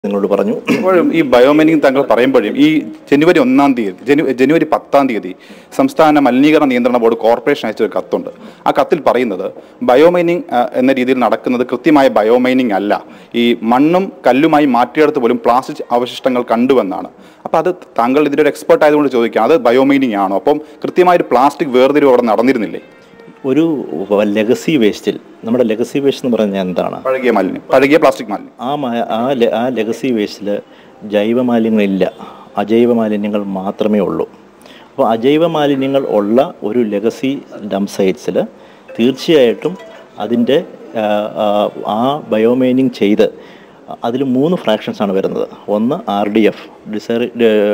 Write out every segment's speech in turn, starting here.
നിങ്ങളോട് പറഞ്ഞു ഇപ്പോഴും ഈ ബയോമൈനിങ് താങ്കൾ പറയുമ്പോഴും ഈ ജനുവരി ഒന്നാം തീയതി ജനു ജനുവരി പത്താം തീയതി സംസ്ഥാന മലിനീകരണ നിയന്ത്രണ ബോർഡ് കോർപ്പറേഷൻ അയച്ച ഒരു കത്തുണ്ട് ആ കത്തിൽ പറയുന്നത് ബയോമൈനിങ് ആ, എന്ന രീതിയിൽ നടക്കുന്നത് കൃത്യമായ ബയോമൈനിങ് അല്ല ഈ മണ്ണും കല്ലുമായി മാറ്റിയെടുത്ത് പോലും പ്ലാസ്റ്റിക് അവശിഷ്ടങ്ങൾ കണ്ടുവെന്നാണ് അപ്പോൾ അത് താങ്കൾ ഇതിലൊരു എക്സ്പെർട്ട് ആയതുകൊണ്ട് ചോദിക്കാം അത് ബയോമൈനിങ് ആണോ അപ്പം കൃത്യമായൊരു പ്ലാസ്റ്റിക് വേർതിരിവ് അവിടെ നടന്നിരുന്നില്ലേ ഒരു ലെഗസി വേസ്റ്റിൽ നമ്മുടെ ലെഗസി വേസ്റ്റ് എന്ന് പറഞ്ഞാൽ എന്താണ് പഴകിയ മാലിന്യം പഴകിയ പ്ലാസ്റ്റിക് മാലിന്യം ആ മ- ആ ലെ- ആ ലെഗസി വേസ്റ്റിൽ ജൈവ മാലിന്യങ്ങളില്ല അജൈവ മാലിന്യങ്ങൾ മാത്രമേ ഉള്ളൂ അപ്പോൾ അജൈവ മാലിന്യങ്ങൾ ഉള്ള ഒരു ലെഗസി ഡംപ് സൈറ്റ്സിൽ തീർച്ചയായിട്ടും അതിൻ്റെ ആ, ആ, ആ ബയോമൈനിങ് ചെയ്ത് അതിൽ മൂന്ന് ഫ്രാക്ഷൻസ് ആണ് വരുന്നത് ഒന്ന് ആർ ഡി എഫ് ഡിസൈ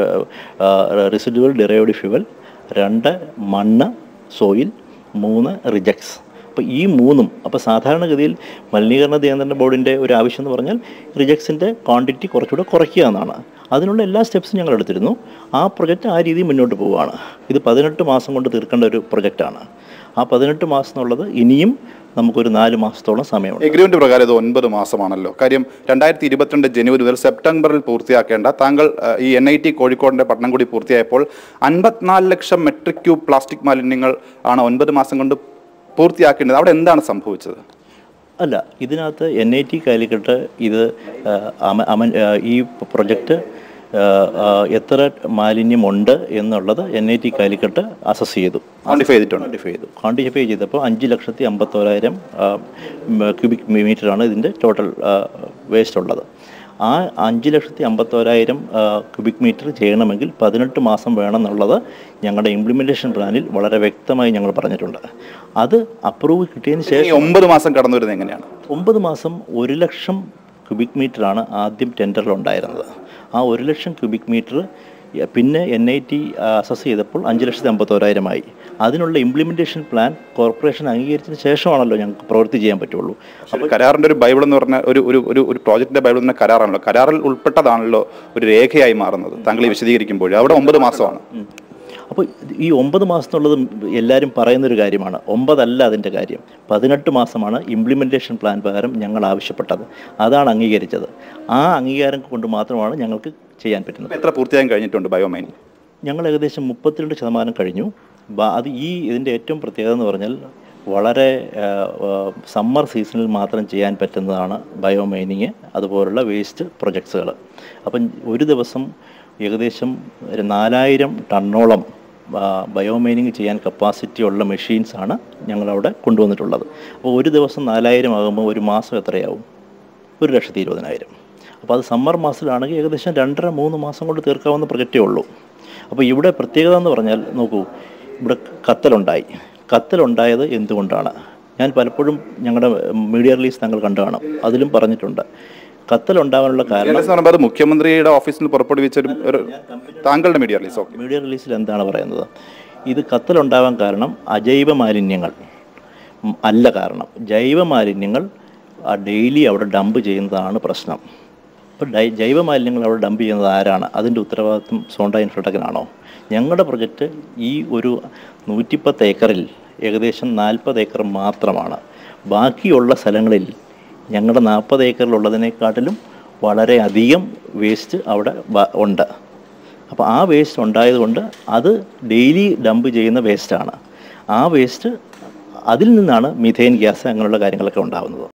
റെസിഡുവൽ ഡിറൈവ്ഡ് ഫ്യൂവൽ രണ്ട് മണ്ണ് സോയിൽ മൂന്ന് റിജക്ട്സ് അപ്പോൾ ഈ മൂന്നും അപ്പോൾ സാധാരണഗതിയിൽ മലിനീകരണ നിയന്ത്രണ ബോർഡിൻ്റെ ഒരു ആവശ്യം എന്ന് പറഞ്ഞാൽ റിജക്ട്സിൻ്റെ ക്വാണ്ടിറ്റി കുറച്ചുകൂടെ കുറയ്ക്കുക എന്നാണ് അതിനുള്ള എല്ലാ സ്റ്റെപ്സും ഞങ്ങൾ എടുത്തിരുന്നു ആ പ്രൊജക്റ്റ് ആ രീതിയിൽ മുന്നോട്ട് പോവുകയാണ് ഇത് പതിനെട്ട് മാസം കൊണ്ട് തീർക്കേണ്ട ഒരു പ്രൊജക്റ്റാണ് ആ പതിനെട്ട് മാസം എന്നുള്ളത് ഇനിയും നമുക്കൊരു നാല് മാസത്തോളം സമയമുണ്ട് എഗ്രിമെന്റ് പ്രകാരം ഇത് ഒൻപത് മാസമാണല്ലോ കാര്യം രണ്ടായിരത്തി ഇരുപത്തിരണ്ട് ജനുവരി മുതൽ സെപ്റ്റംബറിൽ പൂർത്തിയാക്കേണ്ട താങ്കൾ അഹ്, ഈ എൻ ഐ ടി കോഴിക്കോടിന്റെ പഠനം കൂടി പൂർത്തിയായപ്പോൾ അൻപത്തിനാല് ലക്ഷം മെട്രിക് ക്യൂബ് പ്ലാസ്റ്റിക് മാലിന്യങ്ങൾ ആണ് ഒൻപത് മാസം കൊണ്ട് പൂർത്തിയാക്കേണ്ടത് അവിടെ എന്താണ് സംഭവിച്ചത് അല്ല ഇതിനകത്ത് എൻ ഐ ടി കാലിക്കട്ട് ഇത് ആ, അമ- അമൻ ആ, ഈ പ്രൊജക്റ്റ് ആ, ആ, എത്ര മാലിന്യമുണ്ട് എന്നുള്ളത് N I T Calicut assess ചെയ്തു ക്വാണ്ടിഫൈ ചെയ്തിട്ടുണ്ട് ക്വാണ്ടിഫൈ ചെയ്തു ക്വാണ്ടിഫൈ ചെയ്തപ്പോൾ അഞ്ച് ലക്ഷത്തി അമ്പത്തോരായിരം ക്യൂബിക് മീറ്ററാണ് ഇതിൻ്റെ ടോട്ടൽ വേസ്റ്റ് ഉള്ളത് ആ അഞ്ച് ലക്ഷത്തി അമ്പത്തോരായിരം ക്യൂബിക് മീറ്റർ ചെയ്യണമെങ്കിൽ പതിനെട്ട് മാസം വേണമെന്നുള്ളത് ഞങ്ങളുടെ ഇംപ്ലിമെൻറ്റേഷൻ പ്ലാനിൽ വളരെ വ്യക്തമായി ഞങ്ങൾ പറഞ്ഞിട്ടുണ്ട് അത് അപ്രൂവ് കിട്ടിയതിന് ശേഷം ഈ ഒമ്പത് മാസം കടന്നു വരുന്നത് എങ്ങനെയാണ് ഒമ്പത് മാസം ഒരു ലക്ഷം ക്യൂബിക് മീറ്ററാണ് ആദ്യം ടെൻഡറിൽ ഉണ്ടായിരുന്നത് ആ ഒരു ലക്ഷം ക്യൂബിക് മീറ്റർ പിന്നെ എൻ ഐ ടി അസസ് ചെയ്തപ്പോൾ അഞ്ച് ലക്ഷത്തി അമ്പത്തോരായിരമായി അതിനുള്ള ഇംപ്ലിമെൻറ്റേഷൻ പ്ലാൻ കോർപ്പറേഷൻ അംഗീകരിച്ചതിന് ശേഷമാണല്ലോ ഞങ്ങൾക്ക് പ്രവൃത്തി ചെയ്യാൻ പറ്റുള്ളൂ അപ്പോൾ കരാറിന്റെ ഒരു ബൈബിൾ എന്ന് പറഞ്ഞ ഒരു ഒരു ഒരു ഒരു പ്രോജക്റ്റിന്റെ ബൈബിൾ എന്ന കരാറാണല്ലോ കരാറിൽ ഉൾപ്പെട്ടതാണല്ലോ ഒരു രേഖയായി മാറുന്നത് താങ്കൾ ഈ വിശദീകരിക്കുമ്പോൾ അവിടെ ഒമ്പത് മാസമാണ് അപ്പോൾ ഈ ഒമ്പത് മാസം എന്നുള്ളത് എല്ലാവരും പറയുന്നൊരു കാര്യമാണ് ഒമ്പതല്ല അതിൻ്റെ കാര്യം പതിനെട്ട് മാസമാണ് ഇംപ്ലിമെൻറ്റേഷൻ പ്ലാൻ പ്രകാരം ഞങ്ങൾ ആവശ്യപ്പെട്ടത് അതാണ് അംഗീകരിച്ചത് ആ അംഗീകാരം കൊണ്ട് മാത്രമാണ് ഞങ്ങൾക്ക് ചെയ്യാൻ പറ്റുന്നത് എത്ര പൂർത്തിയാകാൻ കഴിഞ്ഞിട്ടുണ്ട് ബയോമൈനിങ് ഞങ്ങൾ ഏകദേശം മുപ്പത്തിരണ്ട് ശതമാനം കഴിഞ്ഞു ബ- അത് ഈ ഇതിൻ്റെ ഏറ്റവും പ്രത്യേകത എന്ന് പറഞ്ഞാൽ വളരെ സമ്മർ സീസണിൽ മാത്രം ചെയ്യാൻ പറ്റുന്നതാണ് ബയോമൈനിങ് അതുപോലുള്ള വേസ്റ്റ് പ്രൊജക്ട്സുകൾ അപ്പം ഒരു ദിവസം ഏകദേശം ഒരു നാലായിരം ടണ്ണോളം ബയോമൈനിങ് ചെയ്യാൻ കപ്പാസിറ്റി ഉള്ള മെഷീൻസാണ് ഞങ്ങളവിടെ കൊണ്ടുവന്നിട്ടുള്ളത് അപ്പോൾ ഒരു ദിവസം നാലായിരം ആകുമ്പോൾ ഒരു മാസം എത്രയാവും ഒരു ലക്ഷത്തി ഇരുപതിനായിരം അപ്പോൾ അത് സമ്മർ മാസത്തിലാണെങ്കിൽ ഏകദേശം രണ്ടര മൂന്ന് മാസം കൊണ്ട് തീർക്കാവുന്ന പ്രൊജക്റ്റേ ഉള്ളൂ അപ്പോൾ ഇവിടെ പ്രത്യേകത എന്ന് പറഞ്ഞാൽ നോക്കൂ ഇവിടെ കത്തലുണ്ടായി കത്തലുണ്ടായത് എന്തുകൊണ്ടാണ് ഞാൻ പലപ്പോഴും ഞങ്ങളുടെ മീഡിയ റിലീസ് താങ്കൾ കണ്ടു കാണും അതിലും പറഞ്ഞിട്ടുണ്ട് കത്തലുണ്ടാകാനുള്ള കാരണം എന്ന് പറയുമ്പോൾ അത് മുഖ്യമന്ത്രിയുടെ ഓഫീസിൽ നിന്ന് പുറപ്പെടുവിച്ച ഒരു- ഒരു താങ്കളുടെ മീഡിയ റിലീസ് ഓക്കെ മീഡിയ റിലീസിൽ എന്താണ് പറയുന്നത് ഇത് കത്തലുണ്ടാവാൻ കാരണം അജൈവ മാലിന്യങ്ങൾ ഉം, അല്ല കാരണം ജൈവ മാലിന്യങ്ങൾ ഡെയിലി അവിടെ ഡംപ് ചെയ്യുന്നതാണ് പ്രശ്നം അപ്പോൾ ഡൈ ജൈവ മാലിന്യങ്ങൾ അവിടെ ഡംപ് ചെയ്യുന്നത് ആരാണ് അതിൻ്റെ ഉത്തരവാദിത്വം സോണ്ട ഇൻഫ്രട്ടക്കിനാണോ ഞങ്ങളുടെ പ്രൊജക്റ്റ് ഈ ഒരു നൂറ്റിപ്പത്ത് ഏക്കറിൽ ഏകദേശം നാൽപ്പത് ഏക്കർ മാത്രമാണ് ബാക്കിയുള്ള സ്ഥലങ്ങളിൽ ഞങ്ങളുടെ നാൽപ്പത് ഏക്കറിലുള്ളതിനെക്കാട്ടിലും വളരെയധികം വേസ്റ്റ് അവിടെ വ- ഉണ്ട് അപ്പോൾ ആ വേസ്റ്റ് ഉണ്ടായതുകൊണ്ട് അത് ഡെയിലി ഡംപ് ചെയ്യുന്ന വേസ്റ്റാണ് ആ വേസ്റ്റ് അതിൽ നിന്നാണ് മിഥേൻ ഗ്യാസ് അങ്ങനെയുള്ള കാര്യങ്ങളൊക്കെ ഉണ്ടാകുന്നത്